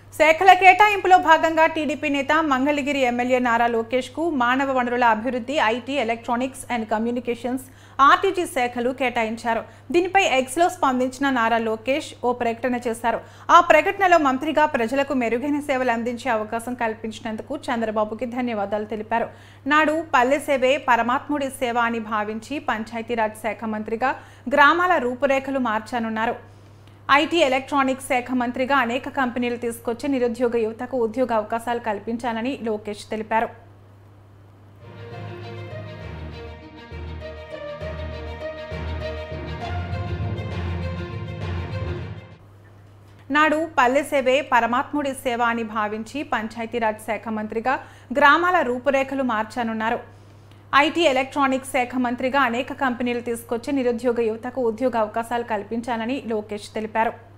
శాఖల కేటాయింపులో భాగంగా టీడీపీ నేత మంగళగిరి ఎమ్మెల్యే నారా లోకేష్ కు మానవ వనరుల అభివృద్ధి IT electronics and communications RTG శాఖలు కేటాయించారు దీనిపై ఎక్స్ లో స్పందించిన నారా లోకేష్ ఓ ప్రకటన చేశారు ఆ ప్రకటనలో మంత్రిగా ప్రజలకు మెరుగైన సేవలు అందించే అవకాశం కల్పించినందుకు చంద్రబాబుకి ధన్యవాదాలు తెలిపారు నాడు పల్లె సేవే పరమాత్ముడి సేవ అని భావించి పంచాయతీరాజ్ శాఖ మంత్రిగా గ్రామాల రూపురేఖలు మార్చానున్నారు ఐటీ ఎలక్ట్రానిక్స్ శాఖ మంత్రిగా అనేక కంపెనీలు తీసుకొచ్చి నిరుద్యోగ యువతకు ఉద్యోగ అవకాశాలు కల్పించాలని లోకేష్ తెలిపారు నాడు పల్లె సేవే పరమాత్ముడి సేవ అని భావించి పంచాయతీరాజ్ శాఖ మంత్రిగా గ్రామాల రూపురేఖలు మార్చానున్నారు ఐటీ ఎలక్ట్రానిక్స్ శాఖ మంత్రిగా అనేక కంపెనీలు తీసుకొచ్చి నిరుద్యోగ యువతకు ఉద్యోగ అవకాశాలు కల్పించాలని లోకేష్ తెలిపారు